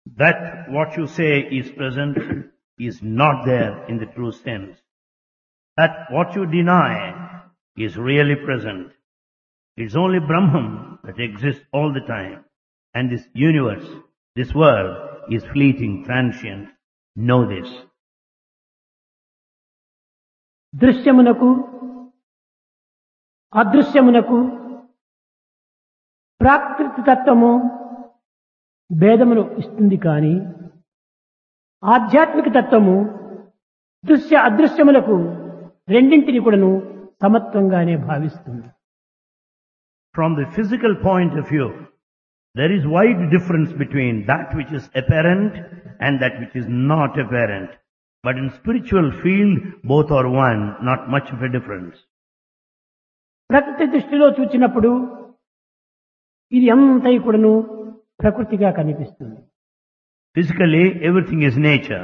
that what you say is present is not there in the true sense. That what you deny is really present. It's only Brahman that exists all the time. And this universe, this world is fleeting, transient. Know this. దృశ్యమునకు అదృశ్యమునకు ప్రాకృతి తత్వము భేదమును ఇస్తుంది కానీ ఆధ్యాత్మిక తత్వము దృశ్య అదృశ్యములకు రెండింటిని కూడాను సమత్వంగానే భావిస్తుంది From the physical point of view, there is wide difference between that which is apparent and that which is not apparent. But in spiritual field, both are one, not much of a difference. ప్రకృతి దృష్టిలో చూచినప్పుడు ఇది అంతయి కూడాను ప్రకృతిగా కనిపిస్తుంది Physically, everything is nature.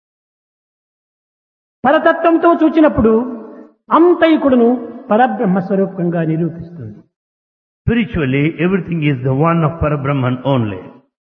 పరతత్వంతో చూచినప్పుడు అంతయి కూడాను పరబ్రహ్మ స్వరూపంగా నిరూపిస్తుంది Spiritually, everything is the one of Parabrahman only.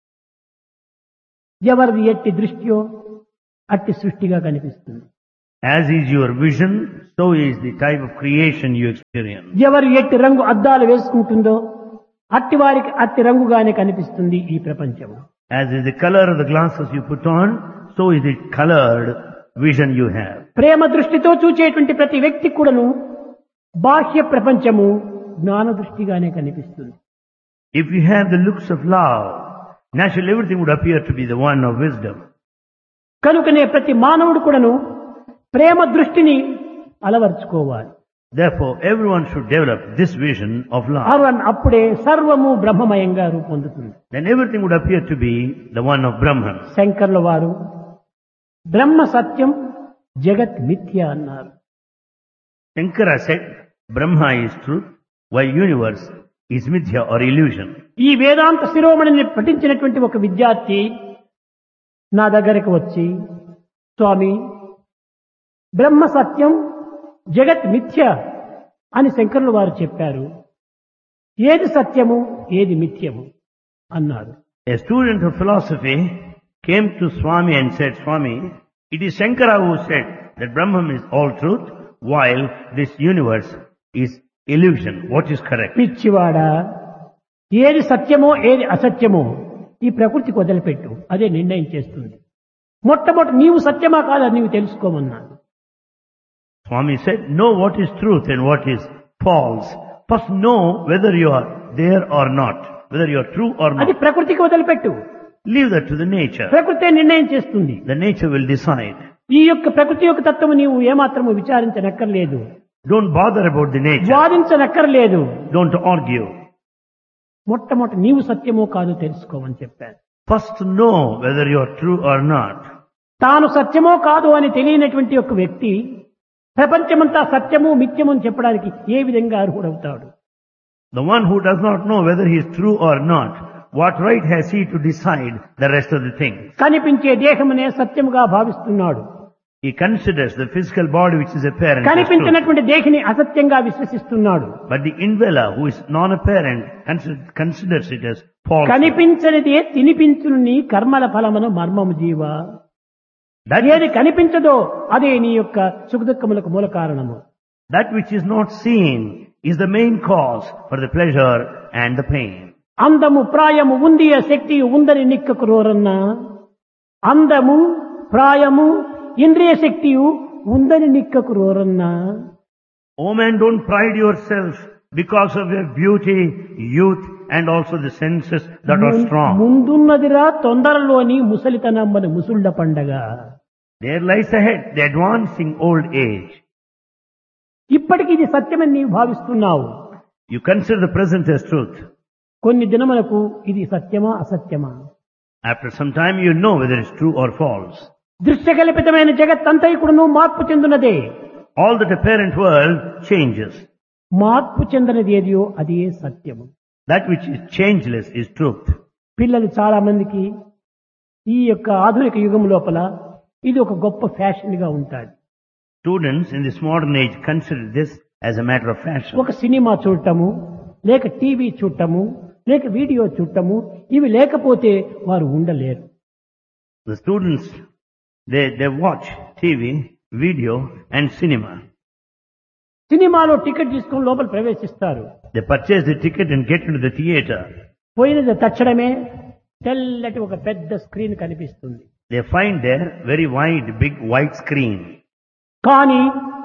ఎవరిది ఎట్టి దృష్టియో అట్టి సృష్టిగా కనిపిస్తుంది As is your vision, so is the type of creation you experience. ఎవరు ఎట్టి రంగు అద్దాలు వేసుకుంటుందో అట్టి వారికి అట్టి రంగుగానే కనిపిస్తుంది ఈ ప్రపంచము As is the color of the glasses you put on, so is the colored vision you have. ప్రేమ దృష్టితో చూచేటువంటి ప్రతి వ్యక్తి కూడాను బాహ్య ప్రపంచము జ్ఞాన దృష్టిగానే కనిపిస్తుంది If you have the looks of love, naturally everything would appear to be the one of wisdom. కనుకనే ప్రతి మానవుడు కూడాను ప్రేమ దృష్టిని అలవర్చుకోవాలి Therefore, everyone should develop this vision of love. Arun అప్పుడే సర్వము బ్రహ్మమయంగా రూపొందుతుంది Then everything would appear to be the one of Brahman. శంకర్ల వారు బ్రహ్మ సత్యం జగత్ మిథ్య అన్నారు Shankara said, Brahma is truth, while universe is mithya or illusion. ఈ వేదాంత శిరోమణిని పఠించినటువంటి ఒక విద్యార్థి నా దగ్గరకు వచ్చి స్వామి బ్రహ్మ సత్యం జగత్ మిథ్య అని శంకరులు వారు చెప్పారు ఏది సత్యము ఏది మిథ్యము అన్నాడు A student of philosophy came to Swami and said, Swami, it is Shankara who said that Brahman is all truth, while this universe is illusion. What is correct? పిచ్చివాడా ఏది సత్యమో ఏది అసత్యమో ఈ ప్రకృతికి వదిలిపెట్టు అదే నిర్ణయం చేస్తుంది మొట్టమొదటి నీవు సత్యమా కాదా నీవు తెలుసుకోమన్నాడు Swami said, know what is truth and what is false. First know whether you are there or not, whether you are true or అది not. ప్రకృతికి వదిలిపెట్టు Leave that to the nature. ప్రకృతే నిర్ణయం చేస్తుంది The nature will decide. ఈ యొక్క ప్రకృతి యొక్క తత్వం నీవు ఏమాత్రము విచారించనక్కర్లేదు Don't bother about the nature. వాదించనక్కర్లేదు Don't argue. మొట్టమొదటి నీవు సత్యమో కాదో తెలుసుకోమని చెప్పాను First know whether you are true or not. తాను సత్యమో కాదు అని తెలియనటువంటి ఒక వ్యక్తి ప్రపంచమంతా సత్యము మిథ్యము అని చెప్పడానికి ఏ విధంగా అర్హుడవుతాడు The one who does not know whether he is true or not, what right has he to decide the rest of the things? కనిపించే దేహమునే సత్యముగా భావిస్తున్నాడు He considers the physical body which is apparent as true. కనిపించినటువంటి దేహిని అసత్యంగా విశ్వసిస్తున్నాడు But the indweller who is non-apparent consider- considers it as false. కనిపించనిదే తినిపించుని కర్మల ఫలమును మర్మము జీవ That, ఏది కనిపించదో అదే నీ యొక్క సుఖదుఖములకు మూల కారణము that which is not seen is the main cause for the pleasure and the pain. అందము ప్రాయము ఉంది శక్తి ఉందని నిక్కకు రోరన్నా అందము ప్రాయము ఇంద్రియ శక్తియు ఉందని నిక్కకు రోరన్నా O man, don't pride yourself because of your beauty, youth, and also the senses that are strong. ముందున్నదిరా తొందరలోని ముసలితనమ్మని ముసుళ్ళ పండగ There lies ahead the advancing old age. ఇప్పటికి ఇది సత్యమని నీవు భావిస్తున్నావు You consider the present as truth. కొన్ని దినములకు ఇది సత్యమా అసత్యమా After some time you know whether it's true or false. దృశ్యకల్పితమైన జగత్తంతైకుడును మార్పు చెందునదే All that apparent world changes. మార్పు చెందనిది ఏదియో అది సత్యము That which is changeless is truth. పిల్లలు చాలా మందికి ఈ యొక్క ఆధునిక యుగం లోపల ఇది ఒక గొప్ప ఫ్యాషన్ గా ఉంటాడు Students in this modern age consider this as a matter of fashion. ఒక సినిమా చూడటము లేక టీవీ చూడటము లేక వీడియో చూడటము ఇవి లేకపోతే వారు ఉండలేరు The students, they, they watch TV, video and cinema. సినిమాలో టికెట్ తీసుకొని లోపల ప్రవేశిస్తారు They purchase the ticket and get into the theater. పోయినది తచ్చడమే తెల్లటి ఒక పెద్ద స్క్రీన్ కనిపిస్తుంది They find there very wide, big white screen. కానీ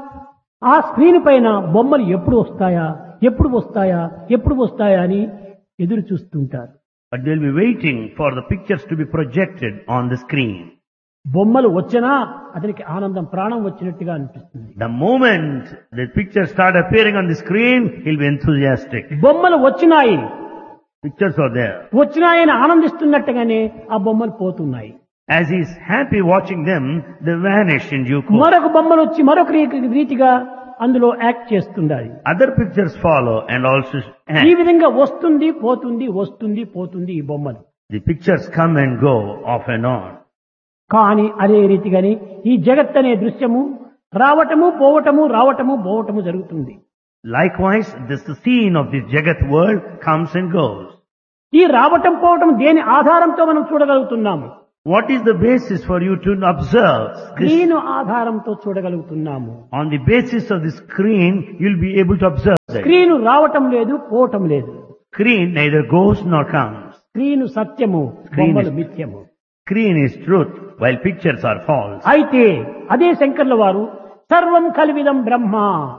ఆ స్క్రీన్ పైన బొమ్మలు ఎప్పుడు వస్తాయా ఎప్పుడు వస్తాయా ఎప్పుడు వస్తాయా అని ఎదురు చూస్తుంటారు But they'll be waiting for the pictures to be projected on the screen. బొమ్మలు వచ్చినా అతనికి ఆనందం ప్రాణం వచ్చినట్టుగా అనిపిస్తుంది The moment the pictures start appearing on the screen, he'll be enthusiastic. బొమ్మలు వచ్చినాయి Pictures are there. వచ్చినాయని ఆనందిస్తున్నట్టుగానే ఆ బొమ్మలు పోతున్నాయి As he's happy watching them, they vanish in due course. మరొక బొమ్మలు వచ్చి మరొక రీ- రీతిగా అందులో యాక్ట్ చేస్తుండాలి Other pictures follow and also ఈ act. విధంగా వస్తుంది పోతుంది వస్తుంది పోతుంది ఈ బొమ్మలు The pictures come and go off and on. కానీ అదే రీతిగాని ఈ జగత్ అనే దృశ్యము రావటము పోవటము రావటము పోవటము జరుగుతుంది Likewise, this the scene of this Jagat world comes and goes. ఈ రావటం పోవటం దేని ఆధారంతో మనం చూడగలుగుతున్నాము What is the basis for you to observe this? Screen ఆధారంతో చూడగలుగుతున్నాము On the basis of the screen, you'll be able to observe that. Screen రావటం లేదు పోవటం లేదు Screen neither goes nor comes. Screen సత్యము Screen బొమ్మలు is- మిథ్యము Screen is truth, while pictures are false. అయితే అదే శంకర్ల వారు సర్వం కలివిదం బ్రహ్మ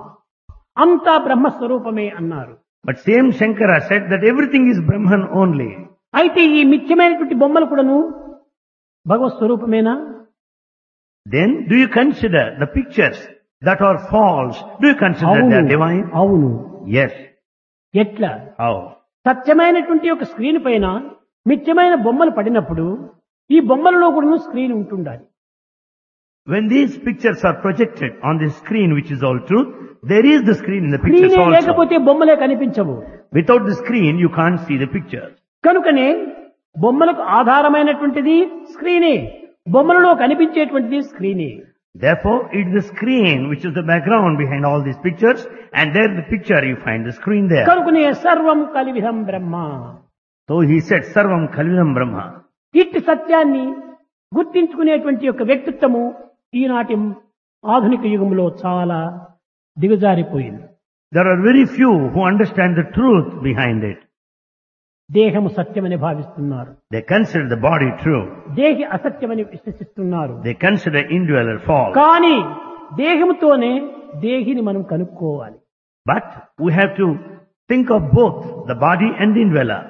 అంతా బ్రహ్మస్వరూపమే అన్నారు But same Shankara said that everything is Brahman only. అయితే ఈ మిథ్యమైనటువంటి బొమ్మలు కూడాను భగవత్ స్వరూపమేనా Then do you consider the pictures that are false? Do you consider they are అవును divine? అవును Yes. ఎట్లా How? సత్యమైనటువంటి ఒక స్క్రీన్ పైన మిథ్యమైన బొమ్మలు పడినప్పుడు ఈ బొమ్మలలో కూడా స్క్రీన్ ఉంటుండాలి When these pictures are projected on the screen, which is all truth, there is the screen in the pictures స్క్రీనే also. లేకపోతే బొమ్మలే కనిపించవు Without the screen, you can't see the pictures. కనుకనే బొమ్మలకు ఆధారమైనటువంటిది స్క్రీనే బొమ్మలలో కనిపించేటువంటిది స్క్రీనే Therefore, it is the screen which is the background behind all these pictures, and there the picture you find the screen there. కనుకనే సర్వం కలివిధం బ్రహ్మ So he said, Sarvam Kalvidam Brahma. ఇట్టి సత్యాన్ని గుర్తించుకునేటువంటి యొక్క వ్యక్తిత్వము ఈనాటి ఆధునిక యుగంలో చాలా దిగజారిపోయింది There are very few who understand the truth behind it. దేహము సత్యమని భావిస్తున్నారు They consider the body true. దేహి అసత్యమని విశ్వసిస్తున్నారు They consider indweller false. కానీ దేహముతోనే దేహిని మనం కనుక్కోవాలి But we have to think of both the body and the indweller.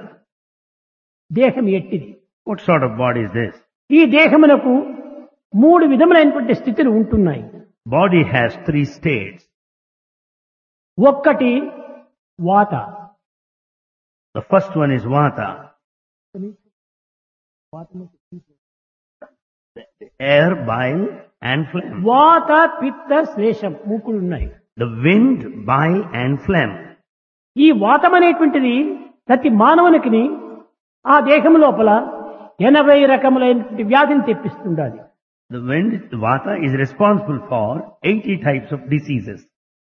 దేహం ఎట్టిది What sort of body is this? ఈ దేహమునకు మూడు విధములైనటువంటి స్థితులు ఉంటున్నాయి Body has three states. ఒక్కటి వాత The first one is Vata, the air, bile and phlegm. వాత పిత్త శ్లేషం మూకులు ఉన్నాయి The wind, bile and phlegm. ఈ వాతం అనేటువంటిది ప్రతి మానవునికి ఆ దేహం లోపల ఎనభై రకములైనటువంటి వ్యాధిని తెప్పిస్తుండాలి The wind, the Vata, is responsible for 80 types of diseases.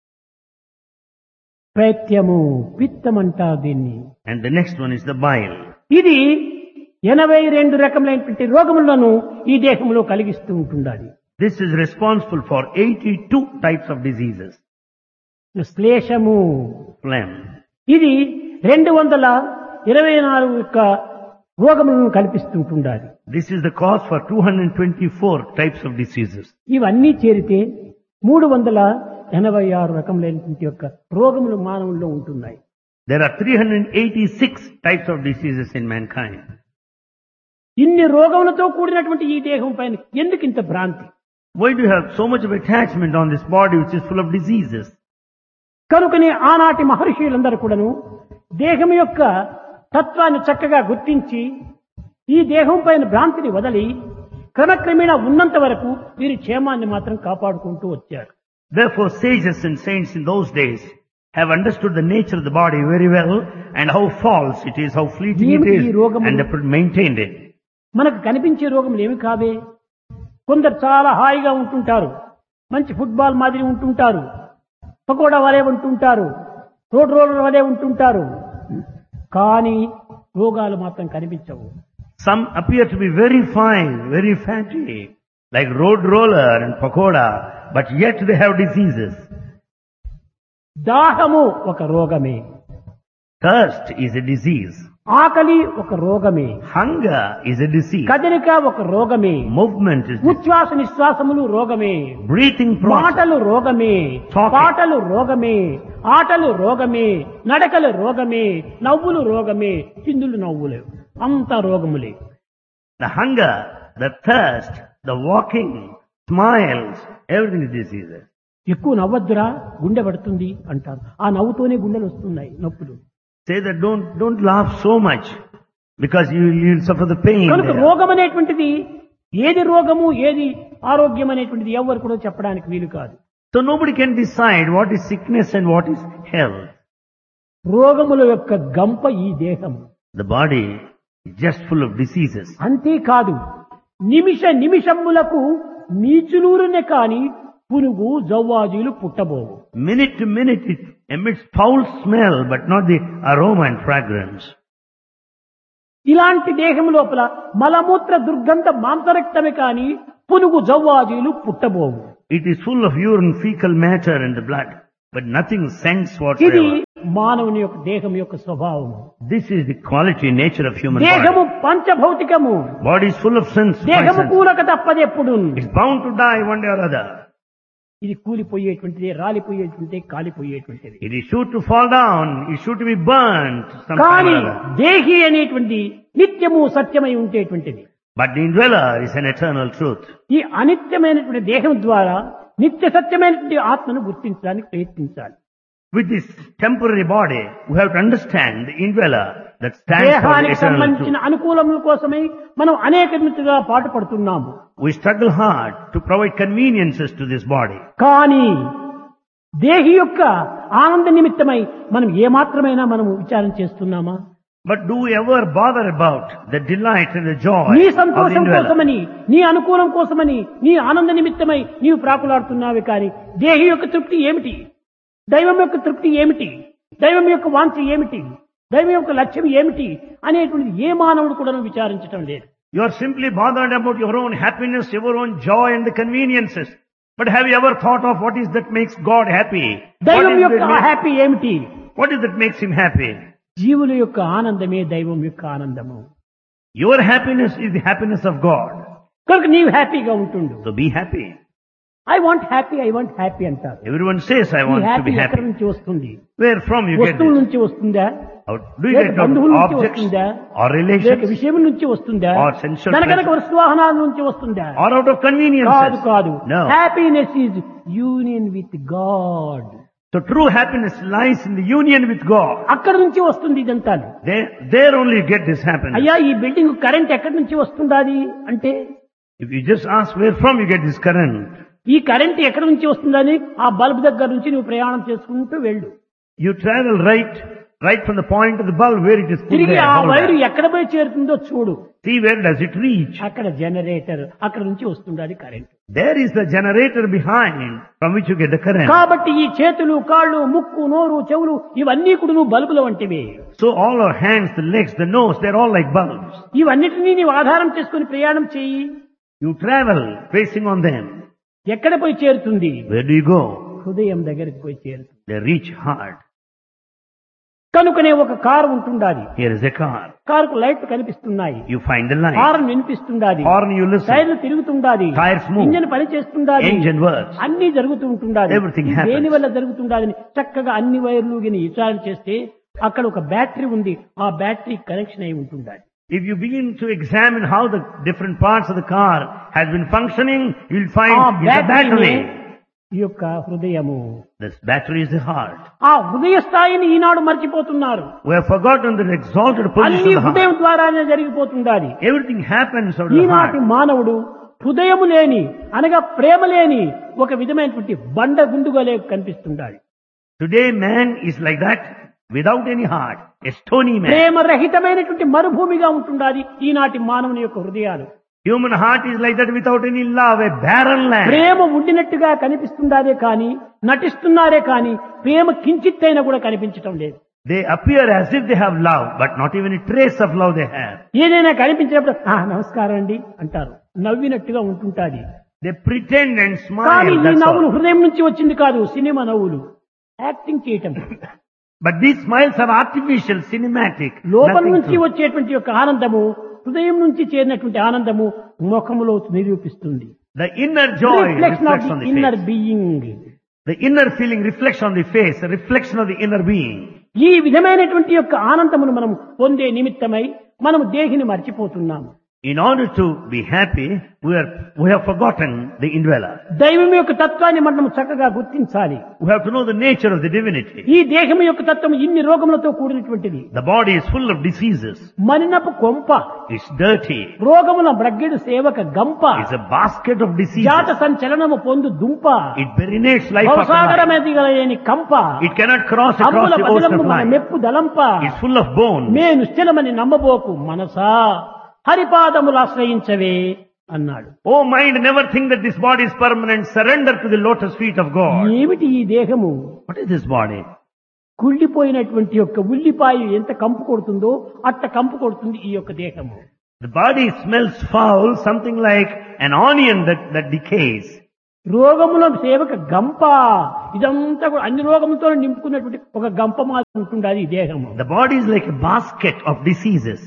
ప్రైత్యము పిత్తం అంటారు దీన్ని And the next one is the bile. ఇది ఎనభై రెండు రకములైనటువంటి రోగములను ఈ దేహంలో కలిగిస్తూ ఉంటుండాలి This is responsible for 82 types of diseases. శ్లేషము Phlegm. ఇది రెండు వందల ఇరవై నాలుగు యొక్క రోగములను కల్పిస్తుంటుండాలి This is the cause for 224 types of diseases. ఇవన్నీ చేరితే మూడు వందల ఎనభై ఆరు రకములైనటువంటి యొక్క రోగములు మానవుల్లో ఉంటున్నాయి There are 386 types of diseases in mankind. ఇన్ని రోగములతో కూడినటువంటి ఈ దేహం పైన ఎందుకు ఇంత భ్రాంతి Why do you have so much of attachment on this body which is full of diseases? కనుకనే ఆనాటి మహర్షులందరూ కూడాను దేహం యొక్క తత్వాన్ని చక్కగా గుర్తించి ఈ దేహం పైన భ్రాంతిని వదలి క్రమక్రమేణా ఉన్నంత వరకు వీరి క్షేమాన్ని మాత్రం కాపాడుకుంటూ వచ్చారు Therefore, sages and saints in those days have understood the nature of the body very well and how false it is, how fleeting it ఏమిటి is, ఈ రోగములు? and they maintained it. మనకు కనిపించే రోగములు ఏమి కావే కొందరు చాలా హాయిగా ఉంటుంటారు మంచి ఫుట్బాల్ మాదిరి ఉంటుంటారు పకోడా వలె ఉంటుంటారు రోడ్ రోలర్ వలె ఉంటుంటారు కానీ రోగాలు మాత్రం కనిపించవు Some appear to be very fine, very fatty, like road roller and pakoda, but yet they have diseases. దాహము ఒక రోగమే Thirst is a disease. ఆకలి ఒక రోగమే Hunger is a disease. కదలిక ఒక రోగమే Movement is ఉచ్ఛ్వాస నిశ్వాసములు రోగమే breathing process. మాటలు రోగమే Talking. పాటలు రోగమే ఆటలు రోగమే నడకలు రోగమే నవ్వులు రోగమే చిందులు నవ్వులే అంత రోగములే The hunger, the thirst, the walking, smiles, everything is diseases. ఎక్కువ నవ్వద్దురా గుండె పడుతుంది అంటారు ఆ నవ్వుతోనే గుండెలు వస్తున్నాయి నొప్పులు Say that don't, don't laugh so much because you, you'll suffer the pain. కనుక there. రోగం అనేటువంటిది ఏది రోగము ఏది ఆరోగ్యం అనేటువంటిది ఎవరు కూడా చెప్పడానికి వీలు కాదు So nobody can decide what is sickness and what is health. రోగముల యొక్క గంప ఈ దేహము The body is just full of diseases. అంతేకాదు నిమిష నిమిషములకు నీచులూరునే కాని పునుగు జవ్వాజీలు పుట్టబోవు Minute to minute it emits foul smell but not the aroma and fragrance. ఇలాంటి దేహం లోపల మలమూత్ర దుర్గంధ మాంసరక్తమే కాని పునుగు జవ్వాజీలు పుట్టబోవు It is full of urine, fecal matter and the blood, but nothing scents ఇది whatsoever. మానవుని యొక్క దేహం యొక్క స్వభావము This is the quality, nature of human దేహము body. పంచభౌతికము Body is full of sins. five దేహము senses. కూలక తప్పదెప్పుడు It's bound to die one day or other. ఇది కూలిపోయేటువంటిది రాలిపోయేటువంటిది కాలిపోయేటువంటిది It is sure to fall down. It's sure to be burnt sometime కానీ or other. దేహి అనేటువంటి నిత్యము సత్యమై ఉండేటువంటిది But the indweller is an eternal truth. ఈ అనిత్యమైనటువంటి దేహం ద్వారా నిత్య సత్యమైనటువంటి ఆత్మను గుర్తించడానికి ప్రయత్నించాలి With this temporary body, we have to understand the indweller that stands for the దేహానికి eternal సంబంధించిన truth. అనుకూలముల కోసమై మనం అనేక విధంగా పాటు పడుతున్నాము We struggle hard to provide conveniences to this body. కానీ దేహి యొక్క ఆనంద నిమిత్తమై మనం ఏమాత్రమైనా మనం విచారం చేస్తున్నామా But do we ever bother about the delight and the joy నీ of the సంతోషం indweller? కోసమని నీ అనుకూలం కోసమని నీ ఆనంద నిమిత్తమై నీవు ప్రాకులాడుతున్నావే కానీ దేహి యొక్క తృప్తి ఏమిటి దైవం యొక్క తృప్తి ఏమిటి దైవం యొక్క వాంఛ ఏమిటి దైవం యొక్క లక్ష్యం ఏమిటి అనేటువంటిది ఏ మానవుడు కూడా విచారించటం లేదు You are simply bothered about your own happiness, your own joy and the conveniences. But have you ever thought of what is that makes God happy? What దైవం is, యొక్క that makes, హ్యాపీ ఏమిటి what is that makes him happy? జీవుల యొక్క ఆనందమే దైవం యొక్క ఆనందము Your happiness is the happiness of God. కనుక నీవు హ్యాపీగా ఉంటుండు So be happy. I want happy I want happy అంటారు Everyone says, I ఈ want to హ్యాపీ be ఎక్కడి happy. నుంచి వస్తుంది Where from you get వస్తువుల this? నుంచి వస్తుందా How do you లేక get బంధువుల out నుంచి objects వస్తుందా or లేక relations విషయం నుంచి వస్తుందా Or sensual కనుక pleasure. వస్తు వాహనాల నుంచి వస్తుందా or out of కాదు conveniences? కాదు No. Happiness is union with God So true happiness lies in the union with God. అక్కడ నుంచి వస్తుంది ఇదంతా There, there only you get this happiness. అయ్యా ఈ బిల్డింగ్ కరెంట్ ఎక్కడి నుంచి వస్తుందాది అంటే If you just ask where from you get this current, ఈ కరెంట్ ఎక్కడి నుంచి వస్తుందని ఆ బల్బ్ దగ్గర నుంచి నువ్వు ప్రయాణం చేసుకుంటూ వెళ్ళు you travel right, right from the point of the bulb where it is put తిరిగి there. ఆ hold వైరు there. ఎక్కడ పోయి చేరుతుందో చూడు See where does it reach? అక్కడ జనరేటర్ అక్కడ నుంచి వస్తుంది current There is the generator behind from which you get the current. కాబట్టి ఈ చేతులు కాళ్ళు ముక్కు నోరు చెవులు ఇవన్నీ కూడా నువ్వు బల్బుల వంటివి So all our hands, the legs, the nose, they're all like bulbs. ఇవన్నిటినీ నీవు ఆధారం చేసుకుని ప్రయాణం చేయి You travel facing on them. ఎక్కడ పోయి చేరుతుంది Where do you go? హృదయం దగ్గరికి పోయి చేరుతుంది They reach hard. కనుకనే ఒక కారు ఉంటుండాలి Here is a car. కారుకు లైట్లు కనిపిస్తున్నాయి You find the light. Horn వినిపిస్తుండాలి Horn you listen. టైర్లు తిరుగుతుండాలి Tires move. ఇంజన్ పని చేస్తుండాలి Engine works. అన్ని జరుగుతూ ఉంటుండాలి Everything ఇది happens. దేని వల్ల జరుగుతుండాలని చక్కగా అన్ని వైర్లు గిని విచారణ చేస్తే అక్కడ ఒక బ్యాటరీ ఉంది ఆ బ్యాటరీ కనెక్షన్ అయి ఉంటుండాలి If you begin to examine how the different parts of the car has been functioning, you'll find ఆ it's a బ్యాటరీ battery. ఈ యొక్క హృదయము This battery is the heart. ఆ హృదయ స్థాయిని ఈనాడు మర్చిపోతున్నారు We have forgotten the exalted position అన్ని of the హృదయం heart. ద్వారానే జరిగిపోతుండాలి Everything happens out of the ఈనాటి heart. మానవుడు హృదయము లేని అనగా ప్రేమ లేని ఒక విధమైనటువంటి బండ గుండుగలే కనిపిస్తుండాలి Today man is like that without any heart. A stony man. ప్రేమ రహితమైనటువంటి మరుభూమిగా ఉంటుండాలి ఈనాటి మానవుని యొక్క హృదయాలు Human heart is like that without any love, a barren land. ప్రేమ ఉండినట్టుగా కనిపిస్తుండాదే కానీ నటిస్తున్నారే కానీ ప్రేమ కించిత్తైనా కూడా కనిపించటం లేదు They appear as if they have love, but not even a trace of love they have. ఏదైనా కనిపించినప్పుడు "ఆ, నమస్కారం అండి అంటారు నవ్వినట్టుగా ఉంటుంటాది They pretend and కానీ smile, ఈ that's నవ్వులు all. హృదయం నుంచి వచ్చింది కాదు సినిమా నవ్వులు యాక్టింగ్ చేయటం But these smiles are artificial, cinematic. లోపల nothing నుంచి true. వచ్చేటువంటి యొక్క ఆనందము హృదయం నుంచి చేరినటువంటి ఆనందము ముఖములో నిరూపిస్తుంది The inner joy reflection of reflects on the the inner face. Being The inner feeling reflects on the face, a reflection of the inner being. ఈ విధమైనటువంటి యొక్క ఆనందమును మనం పొందే నిమిత్తమై మనం దేహిని మర్చిపోతున్నాము In order to be happy, we are we have forgotten the indweller. దైవం యొక్క తత్వాన్ని మనం చక్కగా గుర్తించాలి We have to know the nature of the divinity. ఈ దేహం యొక్క తత్వం ఇన్ని రోగములతో కూడినటువంటిది The body is full of diseases. మనినపు కొంప It's dirty. రోగముల బ్రగ్గిడు సేవక గంప It's a basket of diseases. జాత సంచలనము పొందు దుంప It perinates life after life. భవసాగరమెదిగలేని కంప It cannot cross across అమ్ముల the ocean పదిలంబు of మన life. మెప్పు దలంప It's full of bones. మే నిశ్చలమని నమ్మబోకు మనసా హరిపాదములు ఆశ్రయించవే అన్నాడు Oh mind, never think that this body is permanent. Surrender to the lotus feet of God. ఏమిటి ఈ దేహము What is this body? కుళ్ళిపోయినటువంటి యొక్క ఉల్లిపాయ ఎంత కంపు కొడుతుందో అట్ట కంపు కొడుతుంది ఈ యొక్క దేహము The body smells foul, something like an onion that, that decays. రోగముల సేవక గంప ఇదంతా కూడా అన్ని రోగములతో నింపుకున్నటువంటి ఒక గంప మాత్రం ఉంటుండాలి ఈ దేహము The body is like a basket of diseases.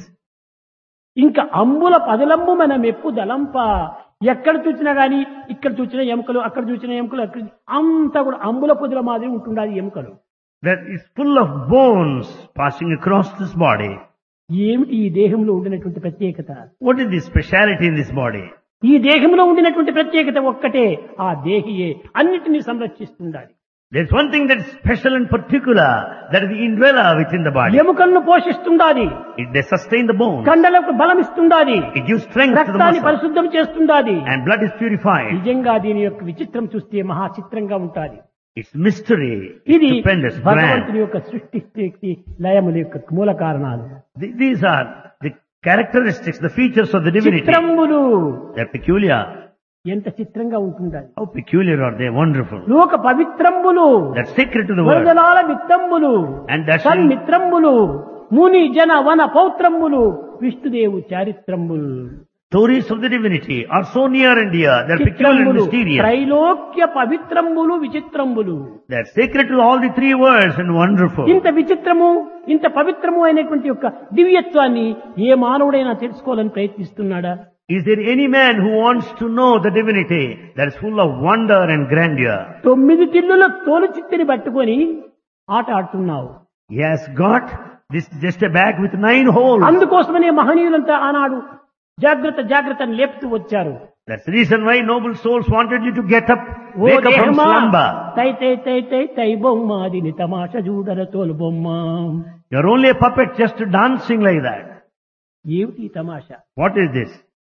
ఇంకా అంబుల పదలంబు మన మెప్పు దలంప ఎక్కడ చూసినా గాని ఇక్కడ చూసిన ఎముకలు అక్కడ చూసిన ఎముకలు అక్కడ అంతా కూడా అంబుల పొదుల మాదిరి ఉంటుండాలి ఎముకలు That is full of bones passing across this body. ఏమిటి ఈ దేహంలో ఉండినటువంటి ప్రత్యేకత What is the speciality in this body? ఈ దేహంలో ఉండినటువంటి ప్రత్యేకత ఒక్కటే ఆ దేహియే అన్నిటినీ సంరక్షిస్తుండాలి There's one thing that is special and particular, that is the indweller within the body. ఎముకలను పోషిస్తుండాలి It they sustain the bones. కండలకు బలం ఇస్తుండాది It gives strength to the రక్తాన్ని muscle. పరిశుద్ధం చేస్తుండాది And blood is purified. నిజంగా దీని యొక్క విచిత్రం చూస్తే మహా చిత్రంగా ఉంటాది It's mystery. ఇది It's stupendous, భగవంతుని grand. యొక్క సృష్టి స్థితి లయముల యొక్క మూల కారణాలు Th- These are the characteristics, the features of the divinity. చిత్రములు They're peculiar. ఎంత చిత్రంగా ఉంటుండాలి How peculiar are they? Wonderful. లోక పవిత్రంబులు That's sacred to the world. వరదలాల మిత్రంబులు And that's సన్మిత్రంబులు ముని జన వన పౌత్రంబులు విష్ణుదేవు చారిత్రంబులు stories of the divinity are so near and dear. They're peculiar and చిత్రంబులు mysterious. త్రైలోక్య పవిత్రంబులు విచిత్రంబులు They're sacred to all the three worlds and wonderful. ఇంత విచిత్రము ఇంత పవిత్రము అయినటువంటి యొక్క దివ్యత్వాన్ని ఏ మానవుడైనా తెలుసుకోవాలని ప్రయత్నిస్తున్నాడా Is there any man who wants to know the divinity that is full of wonder and grandeur? తొమ్మిది తిల్లుల తోలు చిత్తిని పట్టుకొని ఆట ఆడుతున్నావు He has got this just a bag with nine holes. అందుకోసమనే మహనీయులంతా ఆనాడు జాగ్రత్త జాగ్రత్త అని లేపుతూ వచ్చారు That's the reason why noble souls wanted you to get up, oh wake up from దేహమా slumber. తై తై తై తై తై బొమ్మ దీని తమాష చూడర తోలు బొమ్మ You're only a puppet just dancing like that. ఏమిటి ఈ తమాషా What is this?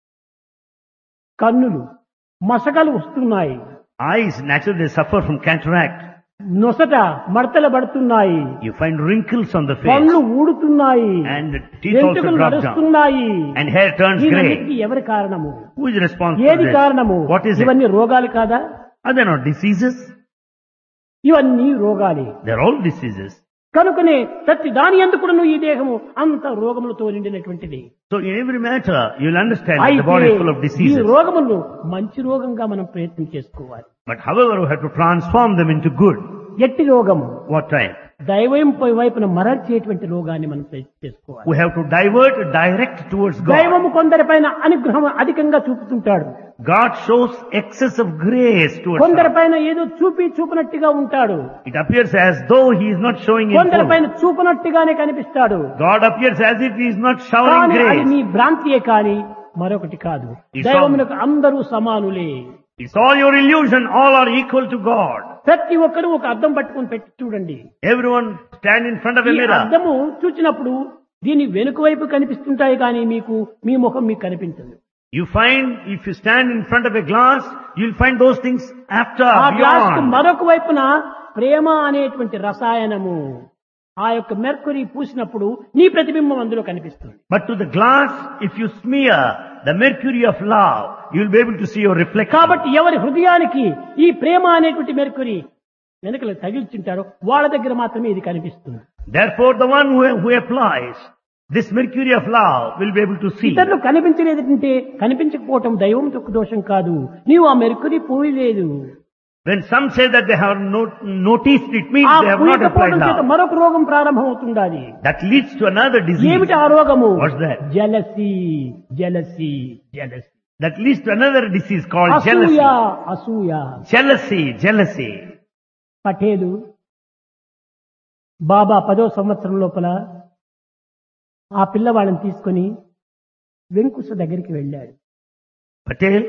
కన్నులు మసకలు వస్తున్నాయి Eyes, naturally they suffer from cataract. నొసట మడతలు పడుతున్నాయి You find wrinkles on the face. పళ్ళు ఊడుతున్నాయి And the teeth also వెంట్రుకలు drop down. నడుస్తున్నాయి And hair turns grey. దీనన్నిటికీ ఎవరి కారణము Who is responsible for ఏది this? కారణము What is it? ఇవన్నీ రోగాలు కాదా Are they not diseases? ఇవన్నీ రోగాలే They're all diseases. కనుకనే ప్రతి దాని ఎందుకు ఈ దేహము అంత రోగములతో నిండినటువంటిది So in every matter, you'll understand that the body అయితే is full of ఈ diseases. రోగములను మంచి రోగంగా మనం ప్రయత్నం చేసుకోవాలి But however, we have to transform them into good. ఎట్టి రోగము What type? దైవం వైపున మరచేటువంటి రోగాన్ని మనం ప్రయత్నం చేసుకోవాలి We have to divert, direct towards God. దైవము కొందరిపైన అనుగ్రహం అధికంగా చూపుతుంటాడు God shows excess of grace towards us. కొందరిపైన ఏదో చూపి చూపినట్టుగా ఉంటాడు It appears as though He is not showing in full. కొందరిపైన చూపినట్టుగానే కనిపిస్తాడు God appears as if He is not showering కానీ అది grace. నీ భ్రాంతియే కాని మరొకటి కాదు It's దైవమునకు అందరూ సమానులే It's all your illusion. All are equal to God. ప్రతి ఒక్కరూ ఒక అద్దం పట్టుకొని పెట్టి చూడండి Everyone stand in front of a ఈ mirror. అద్దము చూచినప్పుడు దీని వెనుక వైపు కనిపిస్తుంటాయి కానీ మీకు మీ ముఖం మీకు కనిపించదు You find, if you stand in front of a glass, you'll find those things after, ఆ గ్లాస్ కు beyond. మరొక వైపున ప్రేమ అనేటువంటి రసాయనము ఆ యొక్క మెర్కురీ పూసినప్పుడు నీ ప్రతిబింబం అందులో కనిపిస్తుంది But to the glass, if you smear the mercury of love, you'll be able to see your reflection. కాబట్టి ఎవరి హృదయానికి ఈ ప్రేమ అనేటువంటి మెర్కురీ వెనకలు తగిల్చుంటారో వాళ్ళ దగ్గర మాత్రమే ఇది కనిపిస్తుంది Therefore, the one who, who applies this mercury of love will be able to see. ఇతరులు కనిపించలేదంటే కనిపించకపోవటం దైవం యొక్క దోషం కాదు నీవు ఆ మెరుకుని పోయలేదు When some say that they have not noticed, it means ఆ they have not applied పూయకపోవడం చేత love. మరొక రోగం ప్రారంభం అవుతుండాలి That leads to another disease. ఏమిటి ఆ రోగము What's that? Jealousy jealousy jealousy That leads to another disease called అసూయ jealousy. అసూయ Jealousy, jealousy. పటేలు బాబా పదో సంవత్సరం లోపల ఆ పిల్లవాళ్ళని తీసుకొని వెంకుశ దగ్గరికి వెళ్ళాడు Patel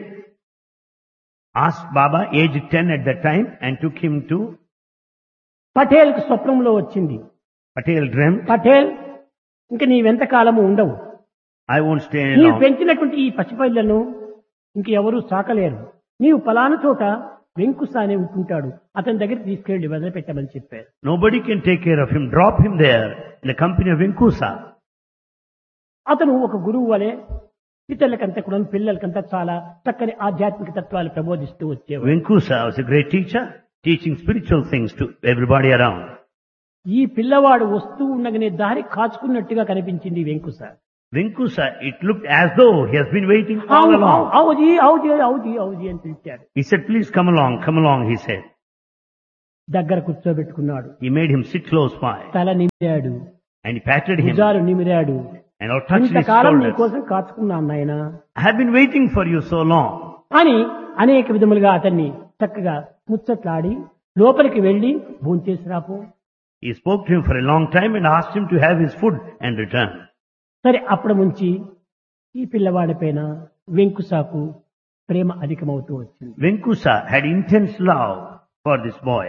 asked Baba, age 10 at that time, and took him to పటేల్కి స్వప్నంలో వచ్చింది Patel dreamt, పటేల్ ఇంక నీవెంత కాలము ఉండవు I won't stay any నీవు long. పెంచినటువంటి ఈ పసిపిల్లను ఇంక ఎవరూ సాకలేరు నీవు పలానా చోట వెంకుశ అనే ఉంటుంటాడు అతని దగ్గర తీసుకెళ్లి వదిలిపెట్టమని చెప్పారు Nobody can take care of him. Drop him there in the company of Vinkusa. అతను ఒక గురువు వలె ఇతరులకంతా కూడా పిల్లలకంతా చాలా చక్కని ఆధ్యాత్మిక తత్వాలు ప్రబోధిస్తూ వచ్చేవాడు Vinkusa was a great teacher, teaching spiritual things to everybody around. ఈ పిల్లవాడు వస్తూ ఉండగానే దారి కాచుకున్నట్టుగా కనిపించింది వెంకుశ Vinkusa, it looked as though he has been waiting all "ఆవు, along. ఆవు, అవుజీ అవుజీ అవుజీ అవుజీ అని పిలిచాడు He said, please come along, come along, he said. దగ్గర కూర్చోబెట్టుకున్నాడు He made him sit close by తల నిమిరాడు and he patted him భుజాలు నిమిరాడు and all touched his ఇంతకాలం నీ shoulders. కోసం కాచుకున్నాను నాయనా I have been waiting for you so long. అని అనేక విధములుగా అతన్ని చక్కగా ముచ్చట్లాడి లోపలికి వెళ్లి భోంచేసి రాపో He spoke to him for a long time and asked him to have his food and return. సరే అప్పటి నుంచి ఈ పిల్లవాడి పైన వెంకుసాకు ప్రేమ అధికమవుతూ వచ్చింది Vinkusa had intense love for this boy.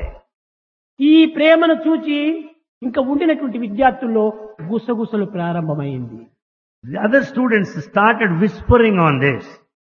ఈ ప్రేమను చూచి ఇంకా ఉండినటువంటి విద్యార్థుల్లో గుసగుసలు ప్రారంభమైంది The other students started whispering on this.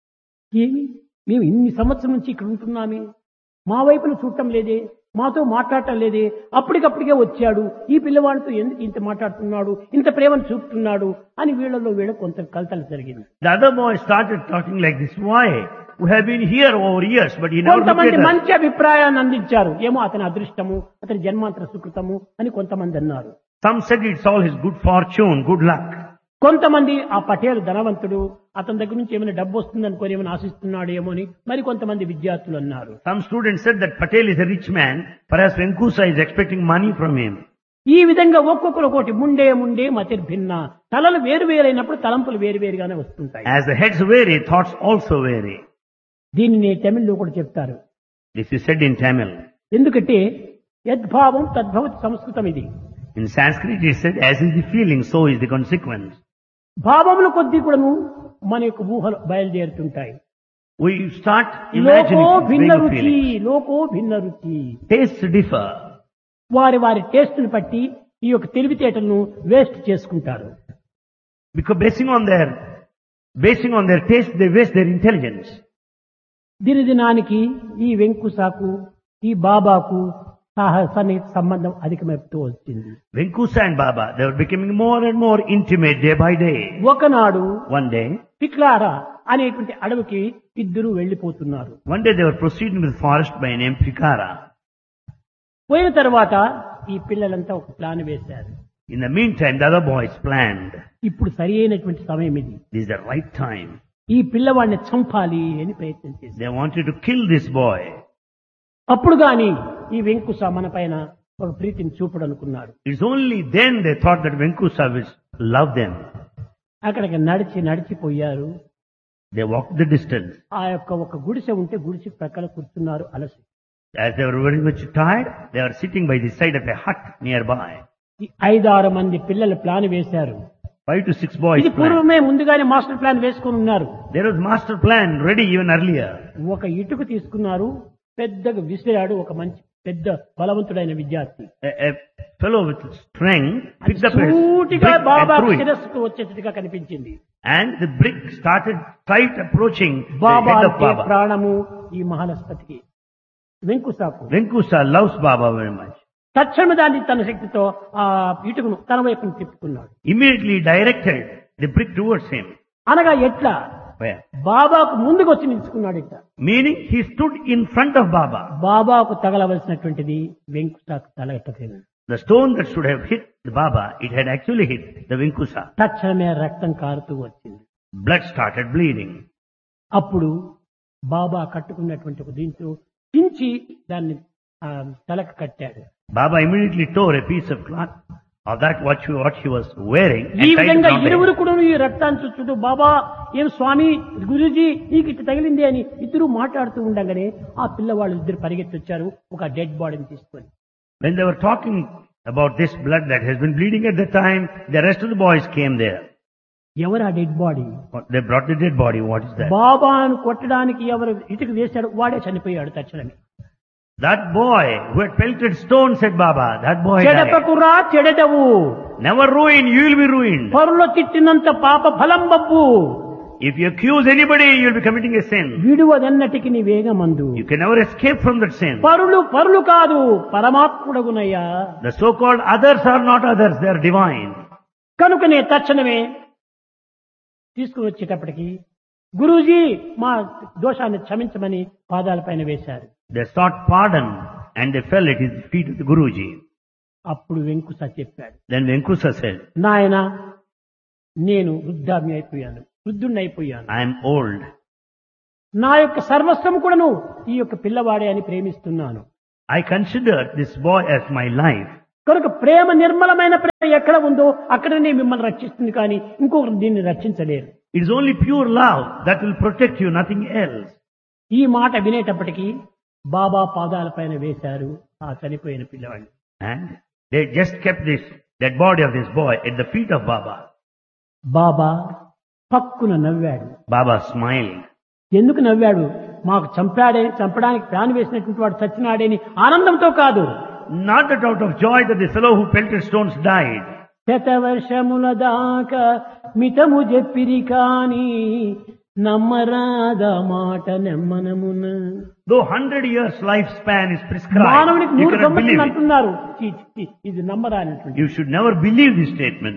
ఏమి మేము ఇన్ని సంవత్సరం నుంచి ఇక్కడ ఉంటున్నామే మా వైపును చూడటం లేదే మాతో మాట్లాడటం లేదే అప్పటికప్పటికే వచ్చాడు ఈ పిల్లవాడితో ఎందుకు ఇంత మాట్లాడుతున్నాడు ఇంత ప్రేమను చూపుతున్నాడు అని వీళ్ళలో వీళ్ళ కొంత కలతలు జరిగింది The other boy started talking like this. Why? We have been here over years, but he never looked కొంతమంది at us. మంచి అభిప్రాయాన్ని అందించారు ఏమో అతని అదృష్టము అతని జన్మాంతర సుకృతము అని కొంతమంది అన్నారు Some said it's all his good fortune, good luck. కొంతమంది ఆ పటేల్ ధనవంతుడు అతని దగ్గర నుంచి ఏమైనా డబ్బు వస్తుంది అనుకోని ఏమైనా ఆశిస్తున్నాడు ఏమో అని మరి కొంతమంది విద్యార్థులు అన్నారు Some students said that Patel is a rich man, perhaps Venkusa is expecting money from him. ఈ విధంగా ఒక్కొక్కరు ఒకటి ముండే ముండే మతిర్భిన్న తలలు వేరు వేరైనప్పుడు తలంపులు వేరు వేరుగానే వస్తుంటాయి As the heads vary, thoughts also vary. దీనిని తమిళ్లో కూడా చెప్తారు This is said in Tamil. ఎందుకంటే యద్భావం తద్భవతి సంస్కృతం ఇది In Sanskrit it said, as is the feeling, so is the consequence. భావముల కొద్దీ కూడాను మన యొక్క ఊహలు బయలుదేరుతుంటాయి We start లోకో imagining భిన్న vague రుచి feelings. లోకో భిన్న రుచి Tastes differ. వారి వారి టేస్ట్ని బట్టి ఈ యొక్క తెలివితేటలను వేస్ట్ చేసుకుంటారు Because basing on their, basing on their taste, they waste their intelligence. దిని దినానికి ఈ వెంకుసాకు ఈ బాబాకు సహ- సన్నిహిత సంబంధం అధికమవుతూ వచ్చింది Venkusa and Baba, they were becoming more and more intimate day by day. ఒకనాడు One day, పిక్లారా అనేటువంటి అడవికి ఇద్దరు వెళ్లిపోతున్నారు one day they were proceeding with forest by name Fikara. పోయిన తర్వాత ఈ పిల్లలంతా ఒక ప్లాన్ వేశారు In the meantime, the other boys planned. ఇప్పుడు సరి అయినటువంటి సమయం ఇది This is the right time. ఈ పిల్లవాడిని చంపాలి అని ప్రయత్నం చేశారు They wanted to kill this boy. అప్పుడు గాని ఈ వెంకుస మన పైన ఒక ప్రీతిని చూపడు అనుకున్నాడు It's only then they thought that Venkusa will love them. అక్కడికి నడిచి నడిచిపోయారు They walked the distance. ఆ యొక్క ఒక గుడిసె ఉంటే గుడిసె ప్రక్కన కూర్చున్నారు అలసి As they were very much tired, they were sitting by the side of a hut nearby. ఈ ఐదారు మంది పిల్లలు ప్లాన్ వేశారు Five to six boys ఇది planned. పూర్వమే ముందుగానే మాస్టర్ ప్లాన్ వేసుకుని ఉన్నారు There was master plan ready even earlier. ఒక ఇటుకు తీసుకున్నారు పెద్దగా విసిరాడు ఒక మంచి పెద్ద బలవంతుడైన విద్యార్థి A, a fellow with strength picked up a brick సూటిగా బాబా and threw it. శిరస్సుకు వచ్చేట్టుగా కనిపించింది And the brick started tight approaching the Baba head of అంటే Baba. ప్రాణము ఈ మహాలస్పతికి వెంకుసాకు Venkusa loves Baba very much. తక్షణ దాన్ని తన శక్తితో ఆ ఇటుకును తన వైపును తిప్పుకున్నాడు Immediately directed the brick towards him. అనగా ఎట్లా Where? బాబాకు ముందుకు వచ్చి నిలుచుకున్నాడు ఇట Meaning he stood in front of Baba. బాబాకు తగలవలసినటువంటిది వెంకుటాకు తలగట్టలేదు The stone that should have hit the Baba, it had actually hit the Vinkusa. తక్షణమే రక్తం కారుతూ వచ్చింది Blood started bleeding. అప్పుడు బాబా కట్టుకున్నటువంటి ఒక దీంతో చించి దాన్ని ఆ, తలకు కట్టాడు Baba immediately tore a piece of cloth of that what, she, what he was wearing ఈ and tied it విధంగా around the ఇరువురు head. కూడా ఈ రక్తాన్ని చూస్తుంటూ బాబా ఏం స్వామి గురూజీ నీకు ఇట్లా తగిలింది అని ఇద్దరు మాట్లాడుతూ ఉండగానే ఆ పిల్లవాళ్ళు ఇద్దరు పరిగెత్తి వచ్చారు ఒక డెడ్ బాడీని తీసుకొని When they were talking about this blood that has been bleeding at the time, the rest of the boys came there. ఎవరు ఆ dead body What- They brought the dead body. What is that? బాబాను కొట్టడానికి ఎవరు ఇటుక వేశాడు వాడే చనిపోయాడు తక్షణమే That boy who had pelted stone said Baba, that boy died. చెడపకురా చెడదవు Never ruin, you will be ruined. పరులో తిట్టినంత పాప ఫలం Babbu If you accuse anybody, you will be committing a sin. విడువదన్నటికి నీ వేగమందు You can never escape from that sin. పరులు పరులు కాదు పరమాత్ముడగునయ్యా The so-called others are not others, they are divine. కనుకనే తక్షణమే తీసుకుని వచ్చేటప్పటికి గురూజీ మా దోషాన్ని క్షమించమని పాదాలపైన వేశారు They sought pardon and they fell at his feet of the Guruji. అప్పుడు వెంకుస చెప్పాడు Then Venkusa said, నాయన నేను వృద్ధామి అయిపోయాను వృద్ధుణ్ణి అయిపోయాను I am old. నా యొక్క సర్వస్వం కూడాను ఈ యొక్క పిల్లవాడే అని ప్రేమిస్తున్నాను I consider this boy as my life. కనుక ప్రేమ నిర్మలమైన ప్రేమ ఎక్కడ ఉందో అక్కడనే మిమ్మల్ని రక్షిస్తుంది కానీ ఇంకొకరు దీన్ని రక్షించలేరు It is only pure love that will protect you, nothing else. ఈ మాట వినేటప్పటికీ బాబా పాదాలపైన వేశారు ఆ చనిపోయిన పిల్లవాడిని And they just kept this dead body of this boy at the feet of Baba. బాబా పక్కున నవ్వాడు Baba smiled. ఎందుకు నవ్వాడు మాకు చంపాడే చంపడానికి ప్లాన్ వేసినటువంటి వాడు చచ్చినాడేని ఆనందంతో కాదు Not that out of joy that the fellow who pelted stones died. శతవర్షముల దాకా మితము చెప్పిరి కాని నమ్మరాద మాట నెమ్మనమున Though hundred years lifespan is prescribed, మానవునికి you నూరు cannot believe సంవత్సరాలు it. అంటున్నారు ఛీ, ఛీ, ఇది నమ్మరానటువంటి You should never believe this statement.